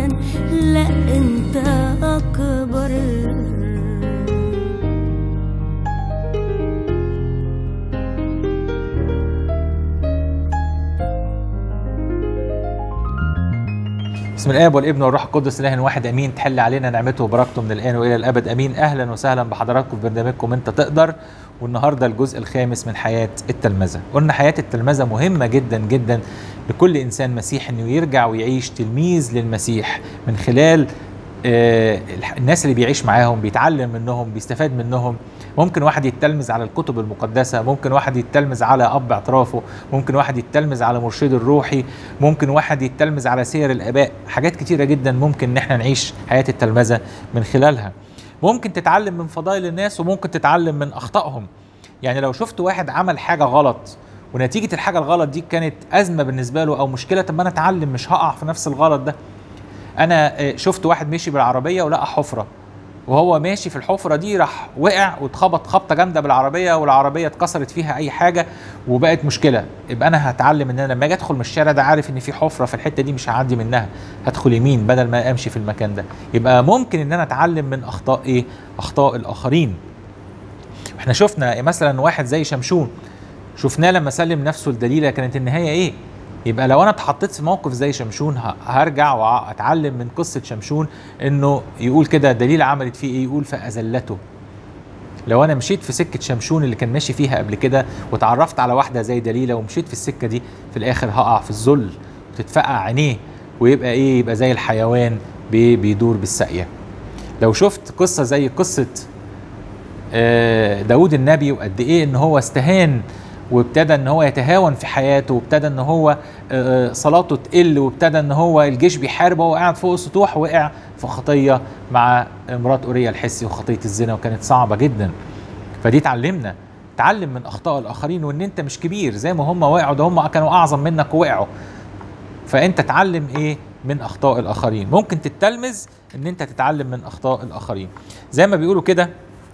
كمان لا انت اكبر بسم الاب والابن والروح القدس اله واحد امين تحل علينا نعمته وبركته من الان والى الابد امين اهلا وسهلا بحضراتكم في برنامجكم انت تقدر والنهارده الجزء الخامس من حياه التلمذه قلنا حياه التلمذه مهمه جدا جدا لكل انسان مسيحي انه يرجع ويعيش تلميذ للمسيح من خلال آه، الناس اللي بيعيش معاهم بيتعلم منهم بيستفاد منهم ممكن واحد يتلمذ على الكتب المقدسة ممكن واحد يتلمذ على أب اعترافه ممكن واحد يتلمذ على مرشده الروحي ممكن واحد يتلمذ على سير الآباء حاجات كتيرة جدا ممكن إن احنا نعيش حياة التلمذة من خلالها ممكن تتعلم من فضائل الناس وممكن تتعلم من أخطائهم يعني لو شفت واحد عمل حاجة غلط ونتيجة الحاجة الغلط دي كانت أزمة بالنسبة له أو مشكلة طب ما أنا أتعلم مش هقع في نفس الغلط ده انا آه، شفت واحد ماشي بالعربيه ولقى حفره وهو ماشي في الحفره دي راح وقع واتخبط خبطه جامده بالعربيه والعربيه اتكسرت فيها اي حاجه وبقت مشكله يبقى انا هتعلم ان انا لما اجي ادخل من الشارع ده عارف ان في حفره في الحته دي مش هعدي منها هدخل يمين بدل ما امشي في المكان ده يبقى ممكن ان انا اتعلم من اخطاء ايه اخطاء الاخرين احنا شفنا مثلا واحد زي شمشون شفناه لما سلم نفسه لدليله كانت النهايه ايه يبقى لو انا اتحطيت في موقف زي شمشون ه- هرجع واتعلم من قصه شمشون انه يقول كده دليل عملت فيه ايه يقول فاذلته لو انا مشيت في سكه شمشون اللي كان ماشي فيها قبل كده وتعرفت على واحده زي دليله ومشيت في السكه دي في الاخر هقع في الذل وتتفقع عينيه ويبقى ايه يبقى زي الحيوان بي- بيدور بالساقيه لو شفت قصه زي قصه آه، داود النبي وقد ايه ان هو استهان وابتدى ان هو يتهاون في حياته وابتدى ان هو آه، صلاته تقل وابتدى ان هو الجيش بيحاربه وهو قاعد فوق السطوح وقع في خطيه مع مرات اوريا الحسي وخطيه الزنا وكانت صعبه جدا فدي تعلمنا تعلم من اخطاء الاخرين وان انت مش كبير زي ما هم وقعوا ده هم كانوا اعظم منك ووقعوا فانت تعلم ايه من اخطاء الاخرين ممكن تتلمذ ان انت تتعلم من اخطاء الاخرين زي ما بيقولوا كده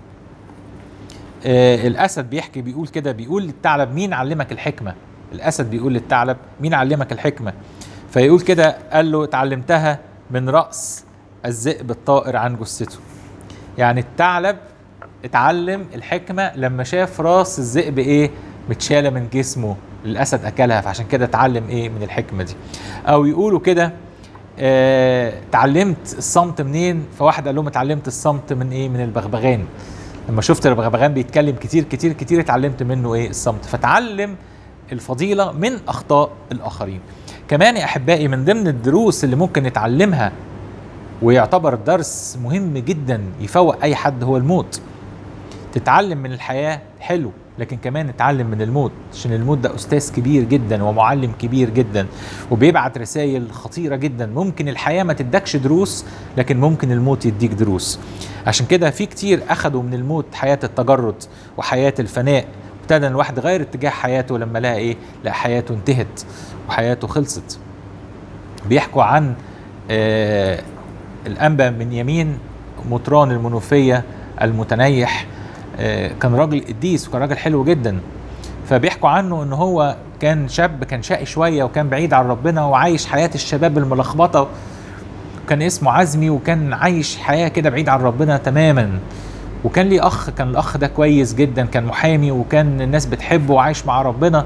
آه الاسد بيحكي بيقول كده بيقول للثعلب مين علمك الحكمه الاسد بيقول للثعلب مين علمك الحكمه فيقول كده قال له اتعلمتها من راس الذئب الطائر عن جثته يعني الثعلب اتعلم الحكمه لما شاف راس الذئب ايه متشاله من جسمه الاسد اكلها فعشان كده اتعلم ايه من الحكمه دي او يقولوا كده آه، اتعلمت الصمت منين فواحد قال لهم اتعلمت الصمت من ايه من البغبغان لما شفت البغبغان بيتكلم كتير كتير كتير اتعلمت منه ايه الصمت فتعلم الفضيله من اخطاء الاخرين كمان يا احبائي من ضمن الدروس اللي ممكن نتعلمها ويعتبر درس مهم جدا يفوق اي حد هو الموت تتعلم من الحياه حلو لكن كمان نتعلم من الموت عشان الموت ده استاذ كبير جدا ومعلم كبير جدا وبيبعت رسائل خطيره جدا ممكن الحياه ما تدكش دروس لكن ممكن الموت يديك دروس عشان كده في كتير اخدوا من الموت حياه التجرد وحياه الفناء ابتدى الواحد غير اتجاه حياته لما لقى ايه لقى حياته انتهت وحياته خلصت بيحكوا عن آه الانبا من يمين مطران المنوفيه المتنيح آه، كان راجل قديس وكان راجل حلو جدا فبيحكوا عنه ان هو كان شاب كان شقي شويه وكان بعيد عن ربنا وعايش حياه الشباب الملخبطه كان اسمه عزمي وكان عايش حياه كده بعيد عن ربنا تماما وكان ليه اخ كان الاخ ده كويس جدا كان محامي وكان الناس بتحبه وعايش مع ربنا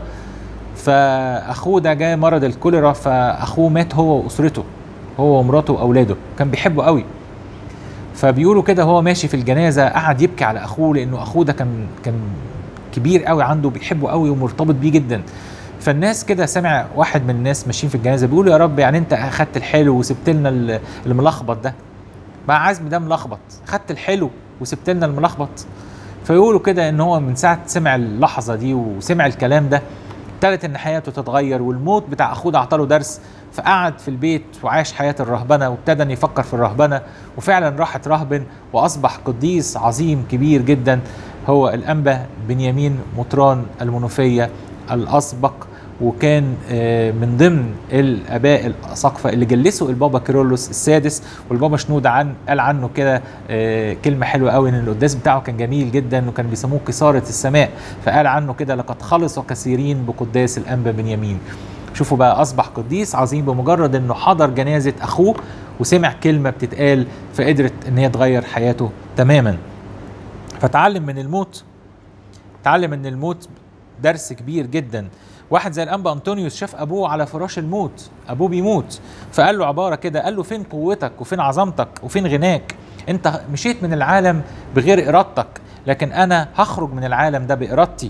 فاخوه ده جاء مرض الكوليرا فاخوه مات هو واسرته هو ومراته واولاده كان بيحبه قوي فبيقولوا كده هو ماشي في الجنازه قعد يبكي على اخوه لانه اخوه ده كان كان كبير قوي عنده بيحبه قوي ومرتبط بيه جدا فالناس كده سمع واحد من الناس ماشيين في الجنازه بيقولوا يا رب يعني انت اخدت الحلو وسبت لنا ال- الملخبط ده مع عزمي ده ملخبط خدت الحلو وسبت لنا الملخبط فيقولوا كده ان هو من ساعه سمع اللحظه دي وسمع الكلام ده ابتدت ان حياته تتغير والموت بتاع اخوه ده اعطاله درس فقعد في البيت وعاش حياه الرهبنه وابتدى ان يفكر في الرهبنه وفعلا راحت رهبن واصبح قديس عظيم كبير جدا هو الانبا بنيامين مطران المنوفيه الاسبق وكان آه، من ضمن الاباء الاساقفه اللي جلسوا البابا كيرلس السادس والبابا شنود عن قال عنه كده آه، كلمه حلوه قوي ان القداس بتاعه كان جميل جدا وكان بيسموه قصاره السماء فقال عنه كده لقد خلص كثيرين بقداس الانبا بنيامين شوفوا بقى اصبح قديس عظيم بمجرد انه حضر جنازه اخوه وسمع كلمه بتتقال فقدرت ان هي تغير حياته تماما فتعلم من الموت تعلم ان الموت درس كبير جدا واحد زي الانبا انطونيوس شاف ابوه على فراش الموت ابوه بيموت فقال له عباره كده قال له فين قوتك وفين عظمتك وفين غناك انت مشيت من العالم بغير ارادتك لكن انا هخرج من العالم ده بارادتي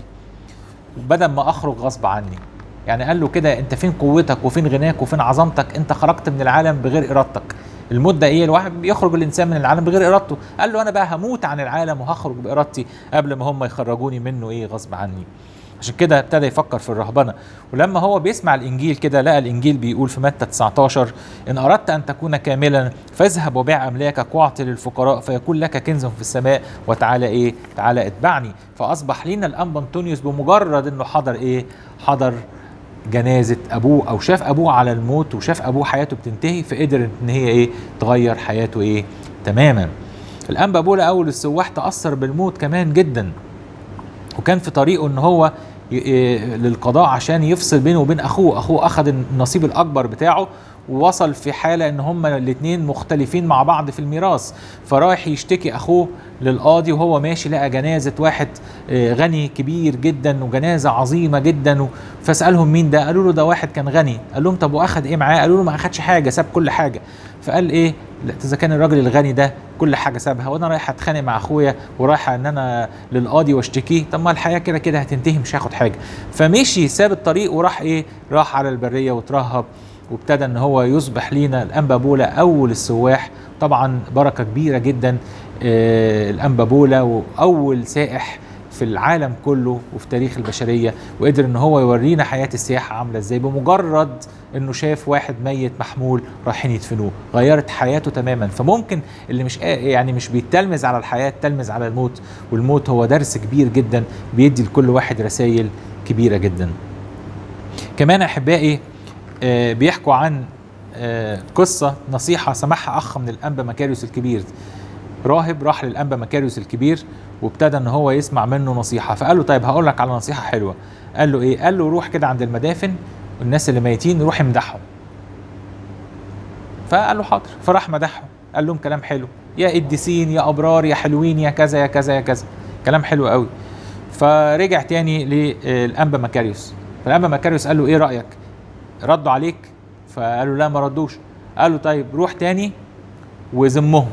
بدل ما اخرج غصب عني يعني قال له كده انت فين قوتك وفين غناك وفين عظمتك انت خرجت من العالم بغير ارادتك الموت ده ايه الواحد بيخرج الانسان من العالم بغير ارادته قال له انا بقى هموت عن العالم وهخرج بارادتي قبل ما هم يخرجوني منه ايه غصب عني عشان كده ابتدى يفكر في الرهبنه ولما هو بيسمع الانجيل كده لقى الانجيل بيقول في متى 19 ان اردت ان تكون كاملا فاذهب وبيع املاكك واعطي للفقراء فيكون لك كنز في السماء وتعالى ايه تعالى اتبعني فاصبح لينا الانبا انطونيوس بمجرد انه حضر ايه حضر جنازه ابوه او شاف ابوه على الموت وشاف ابوه حياته بتنتهي فقدر ان هي ايه تغير حياته ايه تماما الانبا بولا اول السواح تاثر بالموت كمان جدا وكان في طريقه ان هو ي- ي- للقضاء عشان يفصل بينه وبين اخوه اخوه اخذ النصيب الاكبر بتاعه ووصل في حالة ان هما الاتنين مختلفين مع بعض في الميراث فرايح يشتكي اخوه للقاضي وهو ماشي لقى جنازة واحد آه، غني كبير جدا وجنازة عظيمة جدا و- فسألهم مين ده قالوا له ده واحد كان غني قال لهم طب واخد ايه معاه قالوا له ما اخدش حاجة ساب كل حاجة فقال ايه لا اذا كان الراجل الغني ده كل حاجه سابها وانا رايح اتخانق مع اخويا ورايح ان انا للقاضي واشتكيه طب ما الحياه كده كده هتنتهي مش هاخد حاجه فمشي ساب الطريق وراح ايه راح على البريه وترهب وابتدى ان هو يصبح لينا الانبا بولا اول السواح طبعا بركه كبيره جدا آه الانبا بولا واول سائح في العالم كله وفي تاريخ البشريه وقدر ان هو يورينا حياه السياحه عامله ازاي بمجرد انه شاف واحد ميت محمول رايحين يدفنوه غيرت حياته تماما فممكن اللي مش قا- يعني مش بيتلمذ على الحياه تلمذ على الموت والموت هو درس كبير جدا بيدي لكل واحد رسائل كبيره جدا كمان احبائي آه، بيحكوا عن آه، قصه نصيحه سمعها اخ من الانبا مكاريوس الكبير راهب راح للانبا مكاريوس الكبير وابتدى ان هو يسمع منه نصيحه فقال له طيب هقول لك على نصيحه حلوه قال له ايه قال له روح كده عند المدافن والناس اللي ميتين روح امدحهم فقال له حاضر فراح مدحهم قال لهم كلام حلو يا قديسين يا ابرار يا حلوين يا كذا يا كذا يا كذا كلام حلو قوي فرجع تاني للانبا مكاريوس فالانبا مكاريوس قال له ايه رايك ردوا عليك فقال له لا ما ردوش قال له طيب روح تاني وذمهم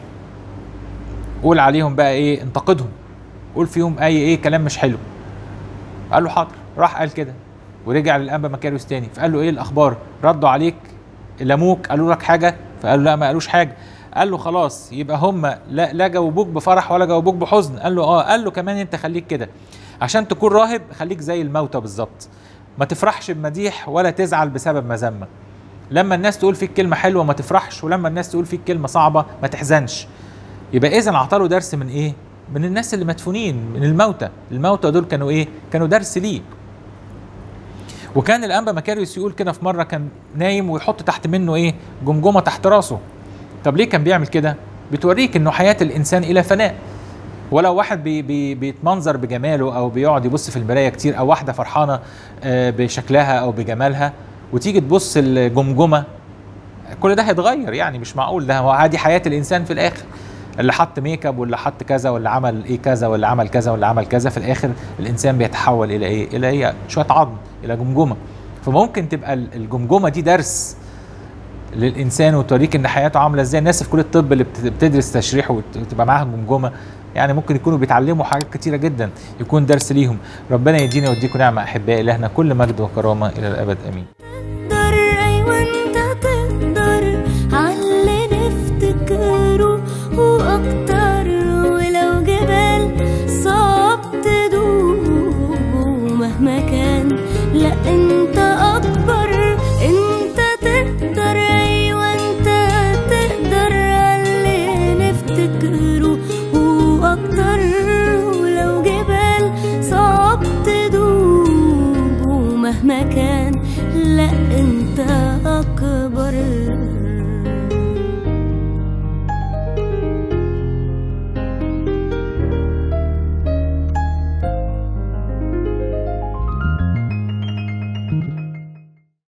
قول عليهم بقى ايه انتقدهم قول فيهم اي ايه كلام مش حلو قال له حاضر راح قال كده ورجع للانبا مكاريوس تاني فقال له ايه الاخبار ردوا عليك لموك قالوا لك حاجه فقال له لا ما قالوش حاجه قال له خلاص يبقى هم لا لا جاوبوك بفرح ولا جاوبوك بحزن قال له اه قال له كمان انت خليك كده عشان تكون راهب خليك زي الموتى بالظبط ما تفرحش بمديح ولا تزعل بسبب مذمه لما الناس تقول فيك كلمه حلوه ما تفرحش ولما الناس تقول فيك كلمه صعبه ما تحزنش يبقى اذا اعطاله درس من ايه من الناس اللي مدفونين من الموتى الموتى دول كانوا ايه كانوا درس ليه وكان الانبا مكاريوس يقول كده في مره كان نايم ويحط تحت منه ايه جمجمه تحت راسه طب ليه كان بيعمل كده بتوريك انه حياه الانسان الى فناء ولو واحد بي بي بيتمنظر بجماله او بيقعد يبص في المرايه كتير او واحده فرحانه آه، بشكلها او بجمالها وتيجي تبص الجمجمه كل ده هيتغير يعني مش معقول ده هو عادي حياه الانسان في الاخر اللي حط ميك اب واللي حط كذا واللي عمل ايه كذا واللي عمل كذا واللي عمل كذا في الاخر الانسان بيتحول الى ايه الى ايه شويه عظم الى جمجمه فممكن تبقى ال- الجمجمه دي درس للانسان وتوريك ان حياته عامله ازاي الناس في كليه الطب اللي بت- بتدرس تشريح وت- وتبقى معاها جمجمه يعني ممكن يكونوا بيتعلموا حاجات كتيره جدا يكون درس ليهم ربنا يدينا ويديكم نعمه احبائي الهنا كل مجد وكرامه الى الابد امين تقدر ايوه انت تقدر عاللي نفتكره واكتر ولو جبال صعب تدوب ومهما كان لا انت اكبر انت تقدر ايوه انت تقدر عاللي نفتكره واكتر ولو جبال صعب تدوب ومهما كان لا انت